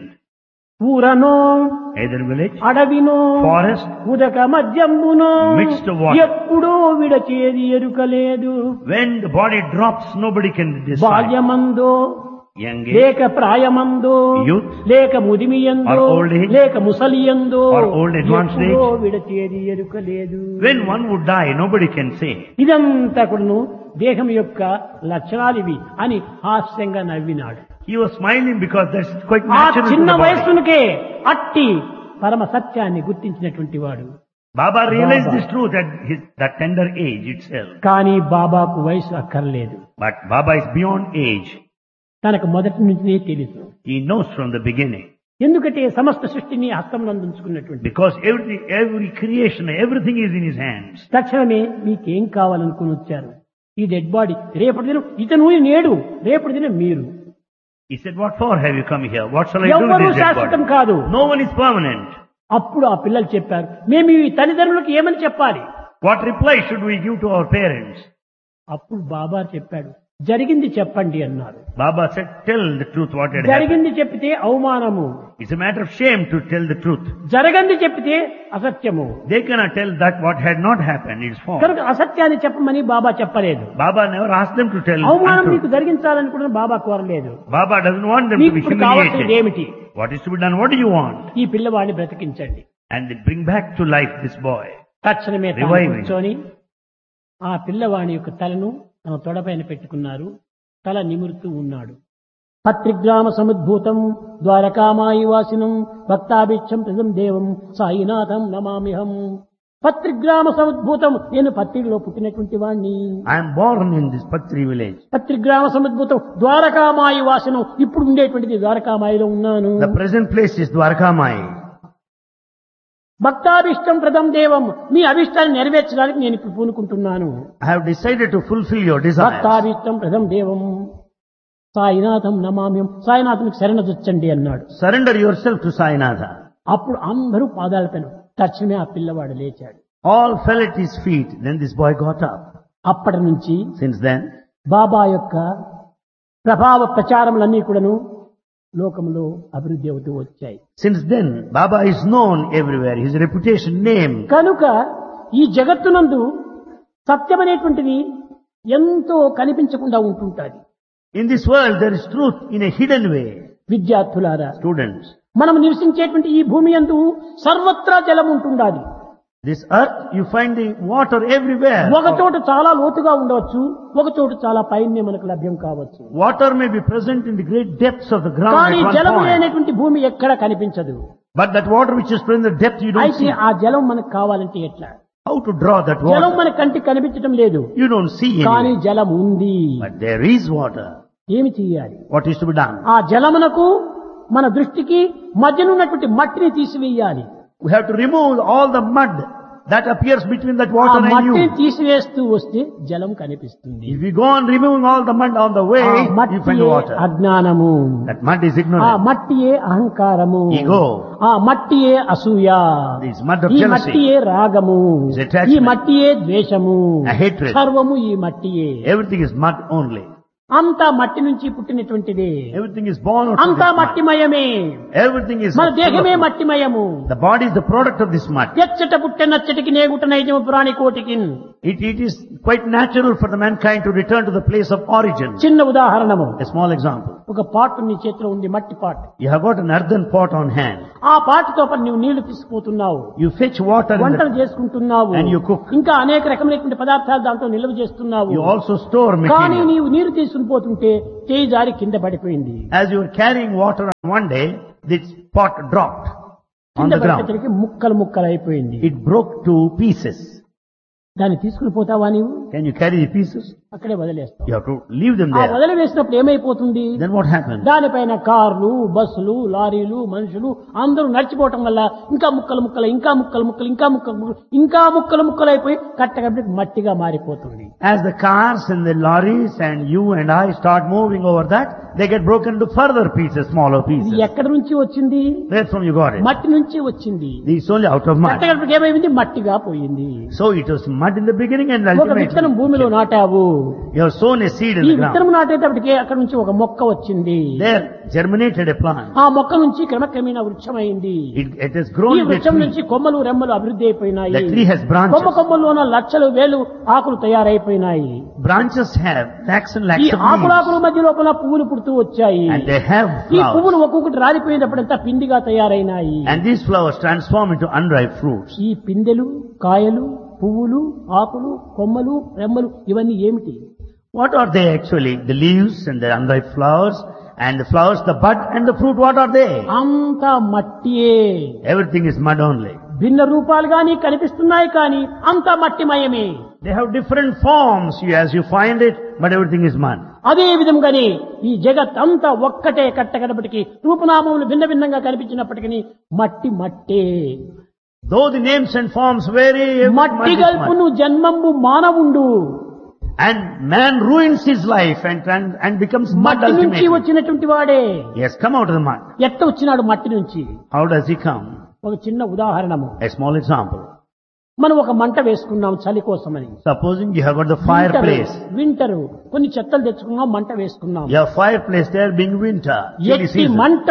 ఊరనో Either village, అడవినో forest, ఉదక మద్యంబునో Mixed water. ఎప్పుడో విడచేది ఎరుకలేదు when the body drops, nobody can decide. బాల్యమందో Young age, లేక ప్రాయమందో Youth. లేక ముదిమియందో Or old age. లేక ముసలియందో Or old advanced ఎప్పుడో age. విడచేది ఎరుకలేదు when one would die, nobody can say. ఇదంతా కూడాను దేహం యొక్క లక్షణాలు ఇవి అని హాస్యంగా నవ్వినాడు He was smiling because that's quite ఆ natural to చిన్న the body. వయస్సునికే అట్టి పరమ సత్యాన్ని గుర్తించినటువంటి వాడు Baba realized Baba. this truth at his, that tender age itself. కానీ బాబాకు వయసు అక్కర్లేదు But Baba is beyond age. తనకు మొదటి నుంచినే తెలుసు He knows from the beginning. ఎందుకంటే సమస్త సృష్టిని హస్తంలో Because every, every creation, everything is in his hands. తక్షణమే మీకేం కావాలనుకుని వచ్చారు ఈ డెడ్ బాడీ రేపటి దినం ఇతను నేడు రేపటి దినం మీరు He said, what for have you come here? What shall I do with ఎవ్వరూ this dead శాశ్వతం body? కాదు No one is permanent. అప్పుడు ఆ పిల్లలు చెప్పారు మేము ఈ తల్లిదండ్రులకు ఏమని చెప్పాలి What reply should we give to our parents? అప్పుడు బాబా చెప్పాడు జరిగింది చెప్పండి అన్నారు Baba said, tell the truth what had happened. జరిగింది చెప్పితే అవమానము It's a matter of shame to tell the truth. జరగంది చెప్పితే అసత్యము They cannot tell that what had not happened. It's false. కనుక అసత్యాన్ని చెప్పమని బాబా చెప్పలేదు Baba never asked them to tell అవమానం untruth. నీకు జరిగించాలని కూడా బాబా కోరలేదు Baba doesn't want them to నీకు be ఇప్పుడు కావాల్సింది humiliated. ఏమిటి What is to be done? What do you want? ఈ పిల్లవాడిని బ్రతికించండి And they bring back to life this boy. తక్షణమే తాను Reviving. కూర్చొని ఆ పిల్లవాడి యొక్క తలను తన తొడపైన పెట్టుకున్నారు తల నిమురుతూ ఉన్నాడు పత్రిగ్రామ సముద్భూతం ద్వారకామాయి వాసినం భక్తాభిక్షం ప్రజం దేవం సాయినాథం నమామిహం పత్రిగ్రామ సముద్భూతం నేను పత్రికలో పుట్టినటువంటి వాణ్ణి I am born in this Patri village. పత్రిగ్రామ సముద్భూతం Dwarakamai వాసనం ఇప్పుడు ఉండేటువంటిది ద్వారకామాయిలో ఉన్నాను The present place is Dwarkamai. భక్తాభిష్టం ప్రదం దేవం మీ అభిష్టాన్ని నెరవేర్చడానికి నేను ఇప్పుడు పూనుకుంటున్నాను I have decided to fulfill your desires. భక్తాభిష్టం ప్రదం దేవం సాయినాథం నమామ్యం సాయినాథంకి శరణదొచ్చండి అన్నాడు Surrender yourself to Sainatha. అప్పుడు అందరూ పాదాలపైన తక్షణమే ఆ పిల్లవాడు లేచాడు All fell at his feet. Then this boy got up. అప్పటి నుంచి Since then, బాబా యొక్క ప్రభావ ప్రచారములన్నీ కూడాను లోకంలో అభివృద్ధి అవుతూ వచ్చాయి Since then, Baba is known everywhere. His reputation, name. కనుక ఈ జగత్తునందు సత్యమనేటువంటిది ఎంతో కనిపించకుండా ఉంటుంటాది In this world, there is truth in a hidden way. విద్యార్థులారా Students, మనం నివసించేటువంటి ఈ భూమి యందు సర్వత్రా జలం ఉంటుండాలి this earth, you find the water everywhere. ఒక చోట చాలా లోతుగా ఉండవచ్చు ఒక చోట చాలా పైనే మనకు లభ్యం కావచ్చు Water may be present in the great depths of the ground కానీ at one జలము point. లేనటువంటి భూమి ఎక్కడ కనిపించదు But that water which is present in the depth, you don't అయితే see. ఆ జలం మనకు కావాలంటే ఎట్లా How to draw that జలం water? మన కంటికి కనిపించడం లేదు You don't see కానీ any. జలం ఉంది But there is water. ఏమి చేయాలి What is to be done? ఆ జలమునకు మన దృష్టికి మధ్యనున్నటువంటి మట్టిని తీసివేయాలి We have to remove all the mud that appears between that ఆ water and మట్టిని you. తీసివేస్తూ వస్తే జలం కనిపిస్తుంది If you go on removing all the mud on the way, ఆ you find మట్టియే water. అజ్ఞానము That mud is ఆ ignorance. మట్టియే అహంకారము Ego. ఆ మట్టియే అసూయ This mud of ఈ jealousy. మట్టియే రాగము Is attachment. ఈ మట్టియే ద్వేషము A hatred. సర్వము ఈ మట్టియే Everything is mud only. అంతా మట్టి నుంచి పుట్టినటువంటిదే Everything is born out of అంతా this mud. మట్టిమయమే Everything is మన full దేహమే of mud. మట్టిమయము The body is the product of this mud. ఎచ్చట పుట్టే నచ్చటికి నేగుట నైజము ప్రాణి కోటికి It, it is quite natural for the mankind to return to the place of origin. చిన్న ఉదాహరణము A small example. ఒక పాటు నీ చేతిలో ఉంది మట్టి పాటు You have got an earthen pot on hand. ఆ పాటుతో పాటు నువ్వు నీళ్లు తీసుకుపోతున్నావు You fetch water in వంటలు the, చేసుకుంటున్నావు And you cook. ఇంకా అనేక రకమైనటువంటి పదార్థాలు దాంట్లో నిల్వ చేస్తున్నావు you also store కానీ material. నీవు నీరు తీసుకుని పోతుంటే చేయి జారి కింద పడిపోయింది As you were carrying water on one day, this pot dropped on కింద the ground. పడిపోయేసరికి ముక్కలు ముక్కలు అయిపోయింది It broke to pieces. దాన్ని తీసుకుని పోతావా నీవు Can you carry the pieces? అక్కడే వదిలేస్తావు You have to leave them ఆ there. వదిలి వేసినప్పుడు ఏమైపోతుంది Then what happens? దానిపైన కార్లు బస్సులు లారీలు మనుషులు అందరూ నడిచిపోవటం వల్ల ఇంకా ముక్కలు ముక్కలు ఇంకా ముక్కలు ముక్కలు ఇంకా ముక్కలు ముక్కలు ఇంకా ముక్కలు ముక్కలు అయిపోయి కట్టగట్టి మట్టిగా మారిపోతుంది As the cars and the lorries and you and I start moving over that, they get broken into further pieces, smaller ఇది pieces. ఎక్కడి నుంచి వచ్చింది Where from you got it? మట్టి నుంచి వచ్చింది This is only out of mud. కట్టగట్టి ఏమైంది మట్టిగా పోయింది So it was mud in the beginning and ఒక విత్తనం ultimately భూమిలో నాటావు you have sown a seed in ఈ the ground. విత్తనం నాటేటప్పటికే అక్కడ నుంచి ఒక మొక్క వచ్చింది There germinated a plant. ఆ మొక్క నుంచి క్రమక్రమేణా వృక్షమైంది It, it has grown ఈ into a వృక్షం tree. నుంచి కొమ్మలు రెమ్మలు అభివృద్ధి అయిపోయినాయి The tree has comma branches. కొమ్మల్లోన లక్షలు వేలు ఆకులు తయారైపోయినాయి Branches have lakhs and ఈ lakhs of ఆకులాకుల leaves. మధ్య లోపల పువ్వులు పుడుతూ వచ్చాయి And they have ఈ flowers. పువ్వులు ఒక్కొక్కటి రాలిపోయినప్పుడంతా పిండిగా తయారైనాయి And these flowers transform into unripe fruits. ఈ పిందెలు కాయలు పువ్వులు ఆకులు కొమ్మలు రెమ్మలు ఇవన్నీ ఏమిటి What are they actually? The leaves and the unripe flowers and the flowers, the bud and the fruit, what are they? అంతా మట్టియే Everything is mud only. భిన్న రూపాలుగా నీకు కనిపిస్తున్నాయి కానీ అంతా మట్టిమయమే They have different forms you- as you find it, but everything is mud. అదే విధంగానే ఈ జగత్ అంతా ఒక్కటే కట్టగడపటికి రూపనామములు భిన్న భిన్నంగా కనిపించినప్పటికీ మట్టి మట్టే Though the names and forms vary, every mud మట్టి is mud. గల్పును జన్మంబు మానవుండు And man ruins his life and, and, and becomes mud మట్టి నుంచి ultimately. వచ్చినటువంటి వాడే He has come out of the mud. ఎట్ట వచ్చినాడు మట్టి నుంచి How does he come? ఒక చిన్న ఉదాహరణము A small example. మనం ఒక మంట వేసుకున్నాం చలి కోసమని Supposing you have got the fireplace. Winter కొన్ని చెత్తలు తెచ్చుకున్నాం మంట వేసుకున్నాం You have fireplace there being winter. chilly ఎట్టి season. మంట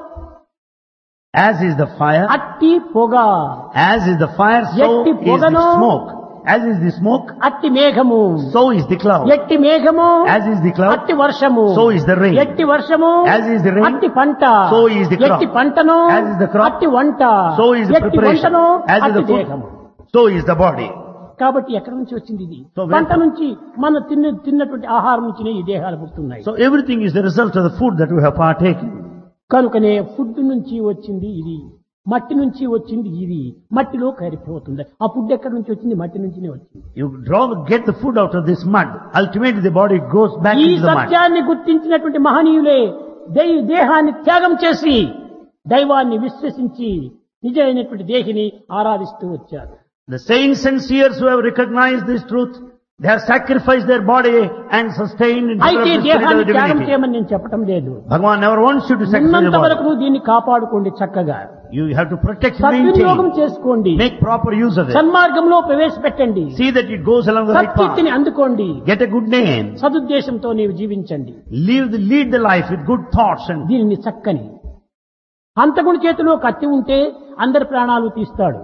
As is the fire, అట్టి పొగ as is the fire, so ఎట్టి is పొగను, the smoke. As is the smoke, అట్టి మేఘము so is the cloud. ఎట్టి మేఘము As is the cloud, అట్టి వర్షము so is the rain. ఎట్టి వర్షము As is the rain, అట్టి పంట so is the crop. ఎట్టి పంటను As is the crop, అట్టి వంట so is the ఎట్టి preparation. వంటను As is అట్టి the food, దేహము so is the body. కాబట్టి ఎక్కడి నుంచి వచ్చింది ఇది So where- పంట నుంచి మన తిన్న తిన్నటువంటి ఆహారం నుంచినే ఈ దేహాలు పుట్టున్నాయి So everything is the result of the food that we have partaken. కనుకనే ఫుడ్ నుంచి వచ్చింది ఇది మట్టి నుంచి వచ్చింది ఇది మట్టిలో కరిగిపోతుంది ఆ ఫుడ్ ఎక్కడి నుంచి వచ్చింది మట్టి నుంచినే వచ్చింది You draw, get the food out of this mud. Ultimately the body goes back ఈ into the mud. సత్యాన్ని గుర్తించినటువంటి మహనీయులే దై దేహాన్ని త్యాగం చేసి దైవాన్ని విశ్వసించి నిజమైనటువంటి దేహిని ఆరాధిస్తూ వచ్చారు The saints and seers who have recognized this truth, they have sacrificed their body and sustained and అయితే developed the spirit దేహాన్ని of the త్యాగం divinity. చేయమని నేను చెప్పటం లేదు Bhagavan never wants you to sacrifice ఉన్నంత your వరకు body. నువ్వు దీన్ని కాపాడుకోండి చక్కగా You have to protect and సద్వినియోగం maintain. చేసుకోండి Make proper use of it. సన్మార్గంలో ప్రవేశపెట్టండి See that it goes along the right సత్కీర్తిని path. అందుకోండి Get a good name. సదుద్దేశంతో నీవు జీవించండి Live the, lead the life with good thoughts and దీనిని చక్కని హంతకుడి చేతిలో కత్తి ఉంటే అందరి ప్రాణాలు తీస్తాడు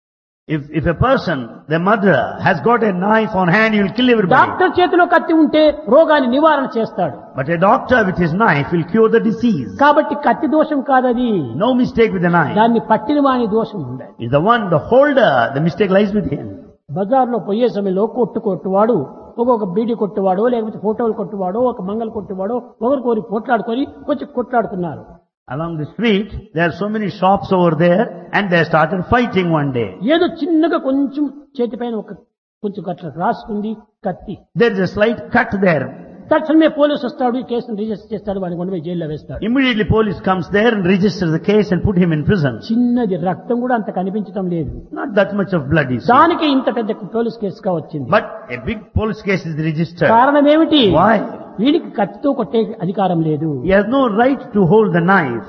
if, if a person, the murderer, has got a knife on hand, he will kill everybody. Doctor చేతిలో కత్తి ఉంటే రోగాన్ని నివారణ చేస్తాడు But a doctor with his knife will cure the disease. కాబట్టి కత్తి దోషం కాదది No mistake with the knife. దాన్ని పట్టిన వాని దోషం ఉండాలి Is the one, the holder, the mistake lies with him. బజార్లో పోయే సమయంలో కొట్టు కొట్టువాడు ఒక్కొక్క బీడీ కొట్టువాడో లేకపోతే ఫోటోలు కొట్టువాడో ఒక మంగళ కొట్టువాడో ఒకరికొరి కొట్లాడుకొని వచ్చి కొట్లాడుతున్నారు Along the street, there are so many shops over there, and they started fighting one day. ఏదో చిన్నగా కొంచెం చేతిపైన ఒక కొంచెం అట్లా రాసుకుంది కత్తి There is a slight cut there. తక్షణమే పోలీసు వస్తాడు ఈ కేసును రిజిస్టర్ చేస్తాడు వాడిని కొండ పోయి జైల్లో వేస్తాడు Immediately police comes there and registers the case and put him in prison. చిన్నది రక్తం కూడా అంత కనిపించడం లేదు Not that much of blood is. దానికి ఇంత పెద్ద పోలీస్ కేసుగా వచ్చింది But a big police case is registered. కారణం ఏమిటి Why? వీడికి కత్తితో కొట్టే అధికారం లేదు He has no right to hold the knife.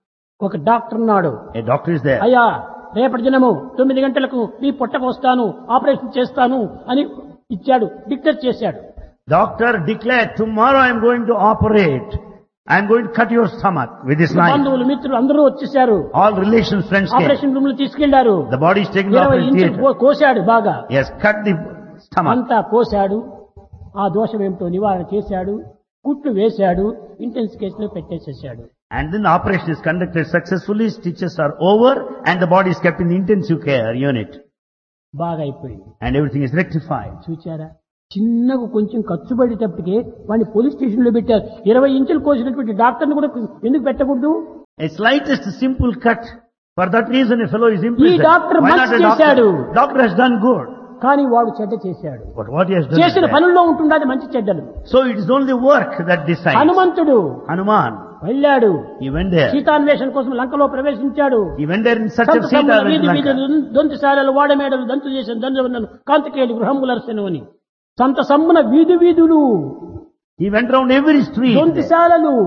ఒక డాక్టర్ ఉన్నాడు A doctor is there. అయ్యా రేపటి దినము తొమ్మిది గంటలకు మీ పొట్టకు వస్తాను ఆపరేషన్ చేస్తాను అని ఇచ్చాడు డిక్లేర్ చేశాడు Doctor declared, tomorrow I am going to operate. I am going to cut your stomach with this knife. బంధువులు మిత్రులు అందరూ వచ్చేసారు All relations, friends came. Operation room లో తీసుకెళ్లారు The body is taken to ఇరవై operation ఇంచులు theatre. కో- కోశాడు బాగా He has cut the stomach. అంతా కోశాడు ఆ దోషం ఏమిటో నివారణ చేశాడు కుట్లు వేశాడు ఇంటెన్స్ కేసులో పెట్టేసేసాడు And then the operation is conducted successfully, stitches are over, and the body is kept in the intensive care unit. బాగా అయిపోయింది And everything is rectified. చూచారా చిన్నగా కొంచెం ఖర్చు పడేటప్పటికే వాడిని పోలీస్ స్టేషన్ లో పెట్టారు ఇరవై ఇంచులు కోసినటువంటి డాక్టర్ని కూడా ఎందుకు పెట్టకూడదు A slightest simple cut. For that reason a fellow is imprisoned. doctor Why not మంచి a చేశాడు. doctor? Doctor has done good. కానీ వాడు చెడ్డ చేశాడు But what he has done is చేసిన bad. పనుల్లో ఉంటుండదు మంచి చెడ్డలు So it is only work that decides. హనుమంతుడు Hanuman, వెళ్ళాడు he went there. సీతాన్వేషణ కోసం లంకలో ప్రవేశించాడు He went there in search of సంత Sita. సమ్ముల went వీధి to వీధి Lanka. దొంతిశాలలు వాడమేడలు దంతు చేసిన దండవన్నను కాంతికేయులు గృహములర్సెను అని సంత సమ్మున వీధి వీధులు He went round every street. దొంతిశాలలు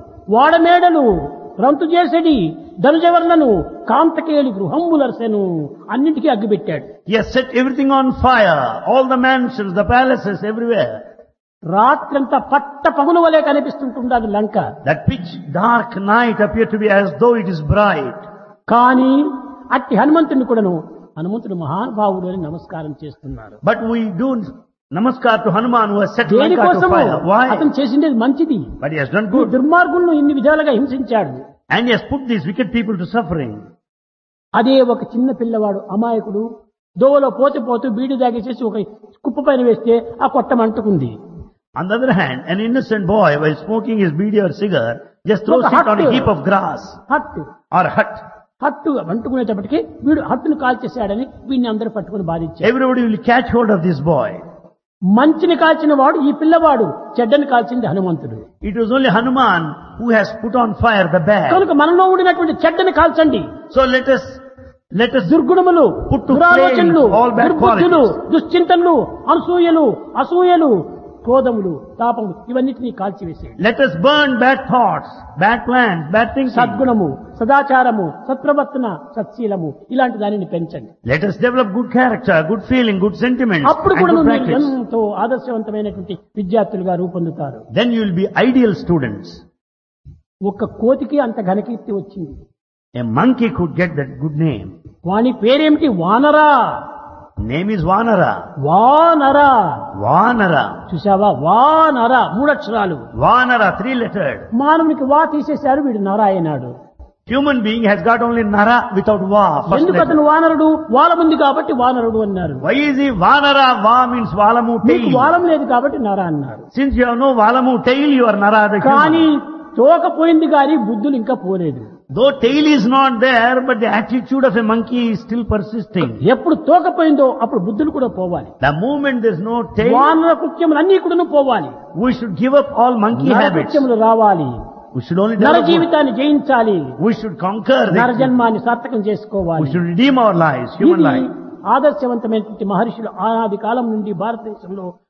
వాడమేడలు రంతు చేసడి ధనుజవర్లను కాంతకేయులు గృహములర్సెను అన్నింటికీ అగ్గిపెట్టాడు He has set everything on fire. All the mansions, the palaces, everywhere. రాత్రంతా పట్ట పగులు వలె కనిపిస్తుంటుండదు లంక That pitch dark night appeared to be as though it is bright. కానీ అట్టి హనుమంతుని కూడాను హనుమంతుడు మహానుభావుడు అని నమస్కారం చేస్తున్నారు But we do namaskar to Hanuman who has set Lanka to దేనికోసము fire. Why? అతను చేసిండేది మంచిది But he has done ఈ good. దుర్మార్గులను ఇన్ని విధాలుగా హింసించాడు And he has put these wicked people to suffering. అదే ఒక చిన్న పిల్లవాడు అమాయకుడు దోవలో పోతే పోతూ బీడి దాగేసేసి ఒక కుప్ప పైన వేస్తే ఆ కొట్టం అంటుకుంది On the other hand, an innocent boy, while smoking his beedi or cigar, just throws Look, it on a hut. heap of grass హట్టు or hut. హట్టు అంటుకునేటప్పటికి వీడు హట్టును కాల్చేశాడని వీడిని అందరూ పట్టుకుని బాధించారు Everybody will catch hold of this boy. మంచిని కాల్చిన వాడు ఈ పిల్లవాడు చెడ్డని కాల్చింది హనుమంతుడు It was only Hanuman who has put on fire the bad. కనుక మనలో ఉండినటువంటి చెడ్డని కాల్చండి So let us, let us దుర్గుణములు Put to దురాలోచనలు flame all bad దుర్బుద్ధులు qualities. దుశ్చింతనలు అనసూయలు అసూయలు క్రోధములు తాపములు ఇవన్నిటినీ కాల్చివేసేయండి Let us burn bad thoughts, bad plans, bad thinking. సద్గుణము సదాచారము సత్ప్రవర్తన సత్శీలము ఇలాంటి దానిని పెంచండి Let us develop good character, good feeling, good sentiments, అప్పుడు and కూడా good మీరు practice. ఎంతో ఆదర్శవంతమైనటువంటి విద్యార్థులుగా రూపొందుతారు Then you will be ideal students. ఒక్క కోతికి అంత ఘనకీర్తి వచ్చింది A monkey could get that good name. వాని పేరేమిటి వానరా Name is Vanara. వానరా Vanara. చూసావా వానరా మూడక్షరాలు Vanara, three lettered. మానవునికి వా తీసేశారు వీడు నారాయణాడు Human being has got only Nara without Va. First ఎందుకు letter. అతను వానరుడు వాలముంది కాబట్టి వానరుడు అన్నారు Why is he Vanara? Va means Valamu నీకు tail. వాలం లేదు కాబట్టి నర అన్నారు Since you have no Valamu tail, you are Nara the కానీ human. తోక పోయింది కానీ బుద్ధులు ఇంకా పోలేదు Though tail is not there, but the attitude of a monkey is still persisting. ఎప్పుడు తోక పోయిందో అప్పుడు బుద్ధులు కూడా పోవాలి The moment there's no tail, వానర కృత్యములు అన్ని కూడా పోవాలి we should give up all monkey నర habits. కృత్యములు రావాలి We should only నర develop good. జీవితాన్ని జయించాలి We should conquer నర the, జన్మాన్ని సార్థకం we చేసుకోవాలి should redeem our lives, human ఇది life. ఆదర్శవంతమైనటువంటి మహర్షులు ఆనాది కాలం నుండి భారతదేశంలో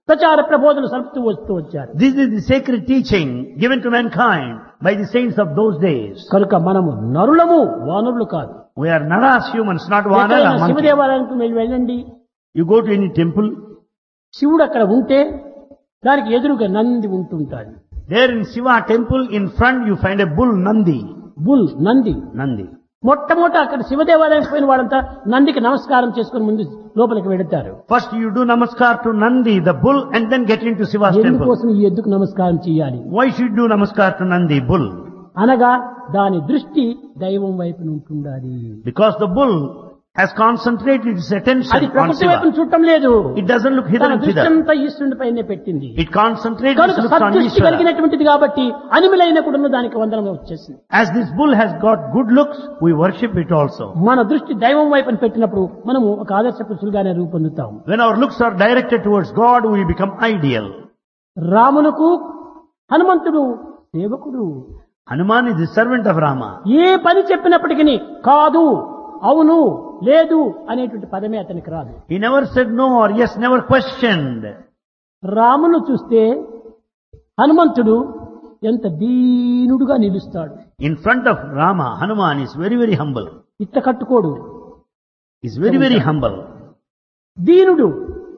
ప్రచార ప్రబోధనలు సలుపుతూ వస్తూ వచ్చారు This is the sacred teaching given to mankind by the saints of those days. కనుక మనము నరులము వానరులు కాదు We are naras humans, not vanara ఎక్కడైనా monkey. శివదేవాలయానికి వెళ్ళి వెళ్ళండి You go to any temple, శివుడు అక్కడ ఉంటే దానికి ఎదురుగా నంది ఉంటుంటాడు there in Shiva temple, in front you find a bull Nandi. Bull Nandi Nandi. మొట్టమొదట అక్కడ శివదేవాలయానికి పోయిన వాళ్ళంతా నందికి నమస్కారం చేసుకుని ముందు లోపలికి వెళతారు First you do namaskar to Nandi, the bull, and then get into Shiva's temple. ఎందుకోసం ఈ ఎద్దుకు నమస్కారం చేయాలి Why should you do namaskar to Nandi, bull? అనగా దాని దృష్టి దైవం వైపు ఉంటుండాలి Because the bull has concentrated its attention అది on ప్రకృతి వైపు Shiva. చూడటం లేదు It doesn't look hither తన and దృష్టి thither. అంతా ఈశ్వరుని పైనే పెట్టింది It concentrates its కనుక looks on సదృష్టి Ishvara. కలిగినటువంటిది కాబట్టి అనిమలైన కూడా దానికి వందనం వచ్చేసింది As this bull has got good looks, we worship it also. మన దృష్టి దైవం వైపున పెట్టినప్పుడు మనము ఒక ఆదర్శ పురుషులుగానే రూపొందుతాం When our looks are directed towards God, we become ideal. రామునకు హనుమంతుడు సేవకుడు Hanuman is the servant of Rama. ఏ పని చెప్పినప్పటికీ కాదు అవును లేదు అనేటువంటి పదమే అతనికి రాదు He never said no or yes, never questioned. రామును చూస్తే హనుమంతుడు ఎంత దీనుడుగా నిలుస్తాడు In front of Rama, Hanuman is very, very humble. ఇట్ట కట్టుకోడు He's very, very humble. దీనుడు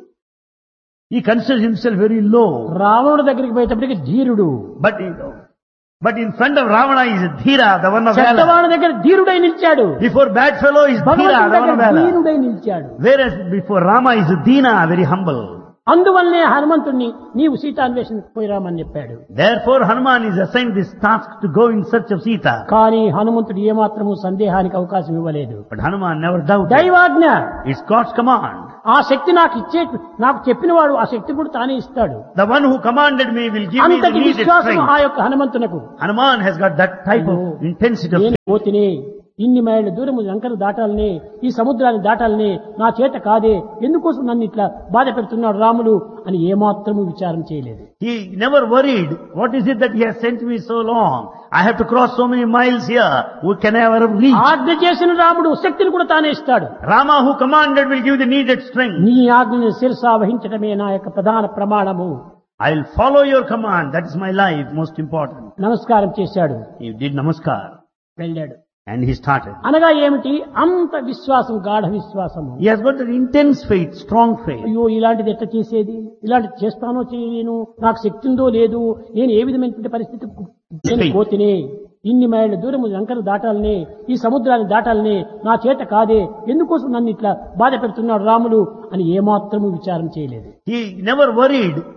He considers himself very low. రావణుడి దగ్గరికి పోయేటప్పటికి ధీరుడు But, but in front of Ravana is Dhira, the one of valor. చెడ్డవాడి దగ్గర ధీరుడై నిలిచాడు Before bad fellow is Dhira, భగవంతుడి the one దగ్గర of valor. దీనుడై నిలిచాడు Whereas before Rama is Dina, very humble. అందువల్లనే హనుమంతుణ్ణి నీవు సీతాన్వేషణకు పోయిరామని చెప్పాడు Therefore Hanuman is assigned this task to go in search of Sita. కానీ హనుమంతుడు ఏమాత్రము సందేహానికి అవకాశం ఇవ్వలేదు But Hanuman never doubted. దైవాజ్ఞ It's God's command. ఆ శక్తి నాకు ఇచ్చే నాకు చెప్పినవాడు ఆ శక్తి కూడా తానే ఇస్తాడు The one who commanded me will give me the అంతటి needed విశ్వాసం strength. ఆ యొక్క హనుమంతునకు Hanuman has got that type of intensity of నేను పోతిని ఇన్ని మైళ్ళ దూరము లంకను దాటాలని ఈ సముద్రాన్ని దాటాలని నా చేత కాదే ఎందుకోసం నన్ను ఇట్లా బాధ పెడుతున్నాడు రాముడు అని ఏమాత్రము విచారం చేయలేదు He never worried. What is it that he has sent me so long? I have to cross so many miles here. Who can I ever reach? ఆజ్ఞ చేసిన రాముడు శక్తిని కూడా తానే ఇస్తాడు Rama who commanded will give the needed strength. నీ ఆజ్ఞని శిరసా వహించడమే నా యొక్క ప్రధాన ప్రమాణము I'll follow your command. That is my life, most important. నమస్కారం చేశాడు He did namaskar వెళ్ళాడు and he started. అనగా ఏమిటి అంత విశ్వాసం గాఢ విశ్వాసము He has got that intense faith, strong faith. అయ్యో ఇలాంటిది ఎట్లా చేసేది ఇలాంటిది చేస్తానో చేయలేను నాకు శక్తి ఉందో లేదు నేను ఏ విధమైనటువంటి పరిస్థితి నేను పోతినే ఇన్ని మైళ్ళ దూరము లంకను దాటాలని ఈ సముద్రాన్ని దాటాలని నా చేత కాదే ఎందుకోసం నన్ను ఇట్లా బాధ పెడుతున్నాడు రాముడు అని ఏమాత్రము విచారం చేయలేదు He never worried